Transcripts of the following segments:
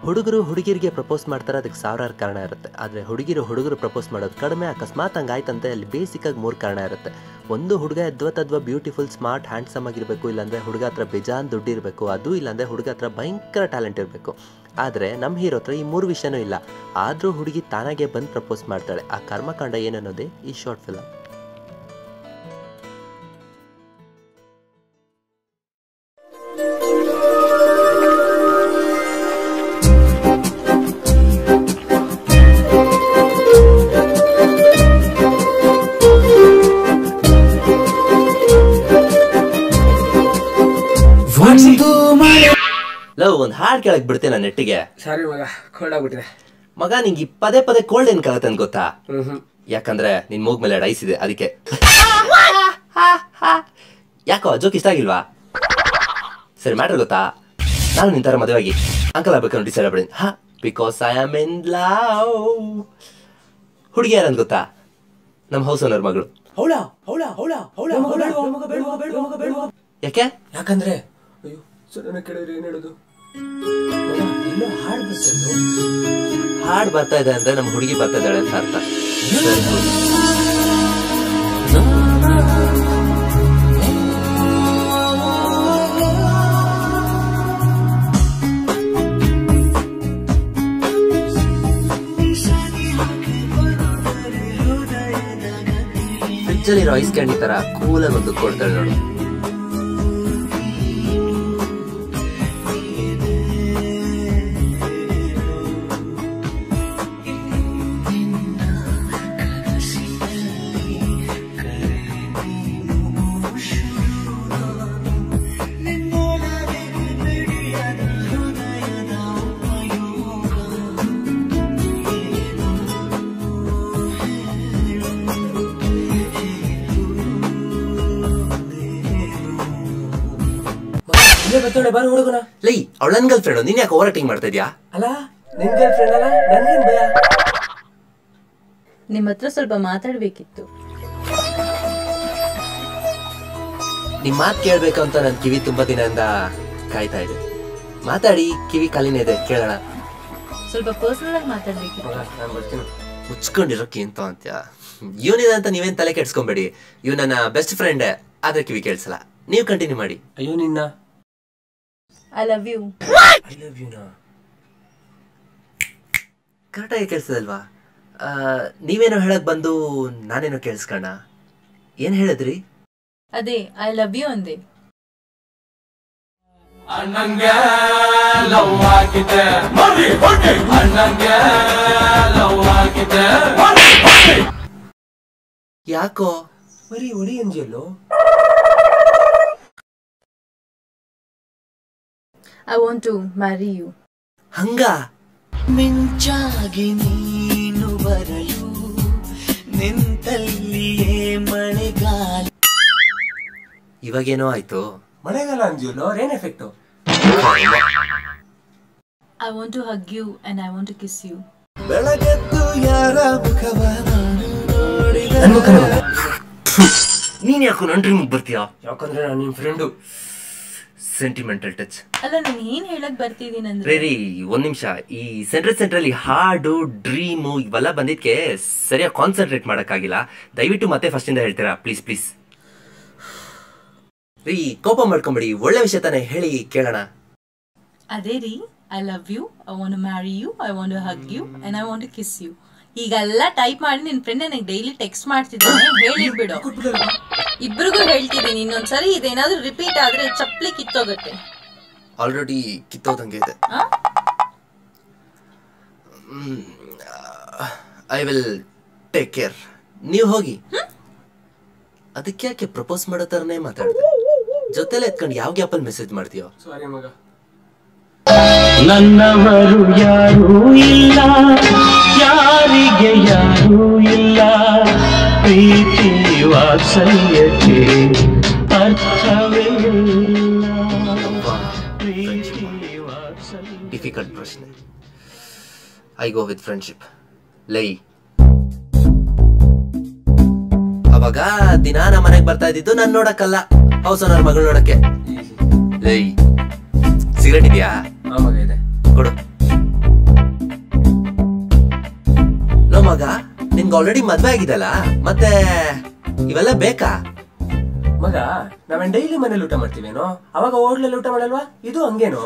ಹುಡುಗರು ಹುಡುಗಿರಿಗೆ ಪ್ರಪೋಸ್ ಮಾಡ್ತಾರೆ ಅದಕ್ಕೆ ಸಾವಿರಾರು ಕಾರಣ ಇರುತ್ತೆ ಆದರೆ ಹುಡುಗಿರು ಹುಡುಗರು ಪ್ರಪೋಸ್ ಮಾಡೋದು ಕಡಿಮೆ ಅಕಸ್ಮಾತ್ ಹಂಗಾಯ್ತಂತೆ ಅಲ್ಲಿ ಬೇಸಿಕ್ಕಾಗಿ ಮೂರು ಕಾರಣ ಇರುತ್ತೆ ಒಂದು ಹುಡುಗ ಎದ್ವತ್ತದ್ವ ಬ್ಯೂಟಿಫುಲ್ ಸ್ಮಾರ್ಟ್ ಹ್ಯಾಂಡ್ಸಮ್ ಆಗಿರಬೇಕು ಇಲ್ಲಾಂದರೆ ಹುಡುಗ ಹತ್ರ ಬೇಜಾನ್ ದುಡ್ಡು ಇರಬೇಕು ಅದು ಇಲ್ಲಾಂದರೆ ಹುಡುಗ ಹತ್ರ ಭಯಂಕರ ಟ್ಯಾಲೆಂಟ್ ಇರಬೇಕು ಆದರೆ ನಮ್ಮ ಹೀರೋ ಹತ್ರ ಈ ಮೂರು ವಿಷಯನೂ ಇಲ್ಲ ಆದರೂ ಹುಡುಗಿ ತಾನಾಗೆ ಬಂದು ಪ್ರಪೋಸ್ ಮಾಡ್ತಾಳೆ ಆ ಕರ್ಮಕಾಂಡ ಏನನ್ನೋದೇ ಈ ಶಾರ್ಟ್ ಫಿಲಮ್ ಲವ್ ಒಂದು ಹಾಡು ಕೇಳಕ್ ಬಿಡ್ತೇನೆ ನೆಟ್ಟಿಗೆ ಸಾರಿ ಮಗ ಕೋಲ್ಡ್ ಆಗ್ಬಿಟ್ಟಿದೆ ಮಗ ನಿಂಗೆ ಈ ಪದೇ ಪದೇ ಕೋಲ್ಡ್ ಏನ್ ಕಲತ್ತೆ ಅಂತ ಗೊತ್ತಾ ಹ್ಮ್ ಹ್ಮ್ ಯಾಕಂದ್ರೆ ನಿನ್ ಮೂಗ್ ಮೇಲೆ ಡೈಸ್ ಇದೆ ಅದಕ್ಕೆ ಯಾಕೋ ಜೋಕ್ ಇಷ್ಟ ಆಗಿಲ್ವಾ ಸರಿ ಮ್ಯಾಟ್ರ್ ಗೊತ್ತಾ ನಾನು ನಿನ್ ತರ ಮದುವಾಗಿ ಅಂಕಲ್ ಆಗ್ಬೇಕು ಡಿಸೈಡ್ ಆಗ್ಬಿಡಿ ಹಾ because I am in love ಹುಡುಗಿ ಯಾರಂತ ಗೊತ್ತಾ ನಮ್ಮ ಹೌಸ್ ಓನರ್ ಮಗಳು ಹೌಳ ಹೌಳ ಹೌಳ ಹೌಳ ಮಗ ಬೇಡ ಮಗ ಬೇಡ ಮಗ ಬೇಡ ಮಗ ಯಾಕೆ ಯಾಕಂದ್ರೆ ಅಯ್ಯೋ ಸಡನ್ ಕೇಳಿದ್ರೆ ಏನ್ ಹೇಳೋದು ಮಗ, ಎಲ್ಲೋ ಹಾಡ್ ಬರ್ತಿತ್ತು ಹಾಡ್ ಬರ್ತಾ ಇದೆ ಅಂದ್ರೆ ನಮ್ಮ ಹುಡುಗಿ ಬರ್ತಾ ಇದ್ದಾಳೆ ಅಂತ ಅರ್ಥ ಫ್ರಿಜ್ಜಲ್ಲಿರೋ ಐಸ್ ಕ್ಯಾಂಡಿ ತರ ಕೂಲಾಗಿ ಒಂದು ಕೊಡ್ತಾಳೆ ನೋಡು ಮಗ, ಇಲ್ಲೇ ಬರ್ತಾಳೆ ಬಾರು ಹುಡುಗನ ಲೈ ಅವಳ ನನ್ ಗರ್ಲ್ ಫ್ರೆಂಡ್ ನೀನ್ ಯಾಕೆ ಓವರ್ ಆಕ್ಟಿಂಗ್ ಮಾಡ್ತಾ ಇದ್ಯಾ ಅಲ್ಲ ನಿನ್ ಗರ್ಲ್ ಫ್ರೆಂಡ್ ಅಲ್ಲ ನನ್ಗೇನ್ ಭಯ ನಿಮ್ಮ ಹತ್ರ ಸ್ವಲ್ಪ ಮಾತಾಡ್ಬೇಕಿತ್ತು ನಿಮ್ ಮಾತ್ ಕೇಳ್ಬೇಕು ಅಂತ ನನ್ ಕಿವಿ ತುಂಬಾ ದಿನದಿಂದ ಕಾಯ್ತಾ ಇದೆ ಮಾತಾಡಿ ಕಿವಿ ಖಾಲಿನೇ ಇದೆ ಕೇಳೋಣ ಸ್ವಲ್ಪ ಪರ್ಸನಲ್ ಆಗಿ ಮಾತಾಡ್ಬೇಕಿತ್ತು ಮಗ ನಾನು ಬರ್ತೀನಿ ಮುಚ್ಕೊಂಡಿರೋಕೆ ಅಂತ ಅಂತ್ಯ ಇವನಿದೆ ಅಂತ ನೀವೇನ್ ತಲೆ ಕೆಡ್ಸ್ಕೊಂಬೇಡಿ ಇವ್ ನನ್ನ ಬೆಸ್ಟ್ ಫ್ರೆಂಡ್ ಆದ್ರೆ ಕಿವಿ ಕೇಳಿಸಲ್ಲ ನೀವು ಕಂಟಿನ್ಯೂ ಮಾಡಿ ಅಯ್ಯೋ ನಿನ್ನ I love you I love you ನಾ ಕರೆಕ್ಟಾಗಿ ಕೇಳಿಸದಲ್ವಾ ನೀವೇನೋ ಹೇಳಕ್ ಬಂದು ನಾನೇನೋ ಕೇಳಿಸ್ಕಣ ಏನ್ ಹೇಳಿದ್ರಿ ಅದೇ ಐ ಲವ್ ಯು ಅಂದೆ ಅಣ್ಣಂಗೆ ಲವ್ ಆಗಿದೆ ಮರಿ ಹೊಡಿ ಅಣ್ಣಂಗೆ ಲವ್ ಆಗಿದೆ ಮರಿ ಹೊಡಿ ಯಾಕೋ ಬರೀ ಒಡಿ ಅಂಜಲು I want to marry you ಹಂಗ ಮಿಂಚಾಗಿ ನೀನು ಬರಲು ನಿಂತಲ್ಲಿಯೇ ಮಳೆಗಾಲ ಇವಾಗೇನೋ ಆಯ್ತು ಮಳೆಗಾಲ ಅಂಜಲು rain effect I want to hug you and I want to kiss you ಬೆಳಗೆದ್ದು ಯಾರ ಮುಖವ ನಾನು ನೋಡಿದ ನನ್ ಮುಖನೇ ಮಗ ನೀನ್ ಯಾಕೋ ನಂಟ್ರಿ ಮುಗ್ ಬರ್ತೀಯಾ ಯಾಕಂದ್ರೆ ನಾನು ನಿಮ್ ಫ್ರೆಂಡು ಸೆಂಟಿಮೆಂಟಲ್ ಟಚ್ ಅಲ್ಲ ನಾನು ಏನ್ ಹೇಳಕ್ ಬರ್ತಿದ್ದೀನಂದ್ರೆ ರೇ ರೀ ಒಂದ್ ನಿಮಿಷ ಈ ಸೆಂಟ್ರಲ್ ಸೆಂಟ್ರಲ್ಲಿ ಹಾಡು ಡ್ರೀಮು ಇವೆಲ್ಲ ಬಂದಿದ್ಕೆ ಸರಿಯಾಗಿ ಕಾನ್ಸಂಟ್ರೇಟ್ ಮಾಡಕ್ಕಾಗಿಲ್ಲ ದಯವಿಟ್ಟು ಮತ್ತೆ ಫಸ್ಟ್ ಇಂದ ಹೇಳ್ತೀರಾ ಪ್ಲೀಸ್ ಪ್ಲೀಸ್ ರೀ ಕೋಪ ಮಾಡ್ಕೊಂಬಿಡಿ ಒಳ್ಳೆ ವಿಷಯ ತಾನೇ ಹೇಳಿ ಕೇಳೋಣ ಅದೇ ರೀ I love you I want marry you I want hug you and I want kiss you ಈಗೆಲ್ಲ ಟೈಪ್ ಮಾಡಿ ನಿನ್ ಫ್ರೆಂಡ್ ನನಗೆ ಡೈಲಿ ಟೆಕ್ಸ್ಟ್ ಮಾಡ್ತಿದ್ದಾನೆ ಹೇಳಿಬಿಡು ಇಬ್ರಿಗೂ ಹೇಳ್ತಿದ್ದೀನಿ ಇನ್ನೊಂದ್ಸರಿ ಇದೇನಾದ್ರೂ ರಿಪೀಟ್ ಆದ್ರೆ ಚಪ್ಲಿ ಕಿತ್ತೋಗುತ್ತೆ ಆಲ್ರೆಡಿ ಕಿತ್ತೋದಂಗೆ ಇದೆ ಆ? ಐ ವಿಲ್ ಟೇಕ್ ಕೇರ್ ನೀವು ಹೋಗಿ ಅದಕ್ಕೆ ಯಾಕೆ ಪ್ರಪೋಸ್ ಮಾಡೋ ಥರನೇ ಮಾತಾಡಿದೆ ಜೊತೆಲೆ ಎತ್ಕೊಂಡು ಯಾವ ಗ್ಯಾಪಲ್ಲಿ ಮೆಸೇಜ್ ಮಾಡ್ತೀಯೋ ಸಾರಿ ಮಗ ನನ್ನವರು ಯಾರೂ ಇಲ್ಲ ಯಾರಿಗೆ ಯಾರೂ ಇಲ್ಲ ಪ್ರೀತಿ ವಾತ್ಸಲ್ಯಕ್ಕೆ ಅರ್ಥವೇ ಇಲ್ಲ ಪ್ರೀತಿ ವಾತ್ಸಲ್ಯ ಡಿಫಿಕಲ್ಟ್ ಪ್ರಶ್ನೆ ಐ ಗೋ ವಿತ್ ಫ್ರೆಂಡ್ಶಿಪ್ ಲೈ ಅವಾಗ ದಿನ ನಮ್ಮ ಮನೆಗೆ ಬರ್ತಾ ಇದ್ದಿದ್ದು ನಾನು ನೋಡಕ್ಕಲ್ಲ ಹೌಸ್ ಓನರ್ ಮಗಳು ನೋಡಕ್ಕೆ ಲೈ ಸಿಗರೇಟ್ ಇದೆಯಾ ಆ ಮಗ ಇದೆ ಕೊಡು ಮಗ ನಿನ್ಗೆ ಆಲ್ರೆಡಿ ಮದ್ವೆ ಆಗಿದಲ್ಲ ಮತ್ತೆ ಇವೆಲ್ಲ ಬೇಕಾ ಮಗ ನಾವೇನ್ ಡೈಲಿ ಮನೇಲಿ ಊಟ ಮಾಡ್ತೀವೇನೋ ಅವಾಗ ಹೋಟ್ಲಲ್ಲಿ ಊಟ ಮಾಡಲ್ವಾ ಇದು ಹಂಗೇನೋ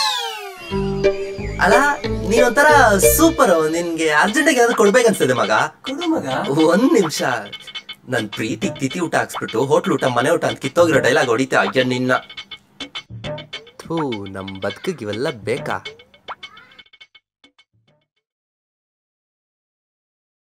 ಅಲ್ಲ ನೀನ್ ಒಂಥರ ಸೂಪರ್ ನಿನ್ಗೆ ಅರ್ಜೆಂಟಾಗಿ ಏನಾದ್ರು ಕೊಡ್ಬೇಕನ್ಸ್ತದೆ ಮಗ ಕೊಡು ಮಗ ಒಂದ್ ನಿಮಿಷ ನನ್ ಪ್ರೀತಿ ತಿಥಿ ಊಟ ಹಾಕ್ಸ್ಬಿಟ್ಟು ಹೋಟ್ಲ್ ಊಟ ಮನೆ ಊಟ ಅಂತ ಕಿತ್ತೋಗಿರೋ ಡೈಲಾಗ್ ಹೊಡಿತಾ ಅಯ್ಯ ನಿನ್ನ ಥೂ ನಮ್ ಬದುಕಿಗೆ ಇವೆಲ್ಲ ಬೇಕಾ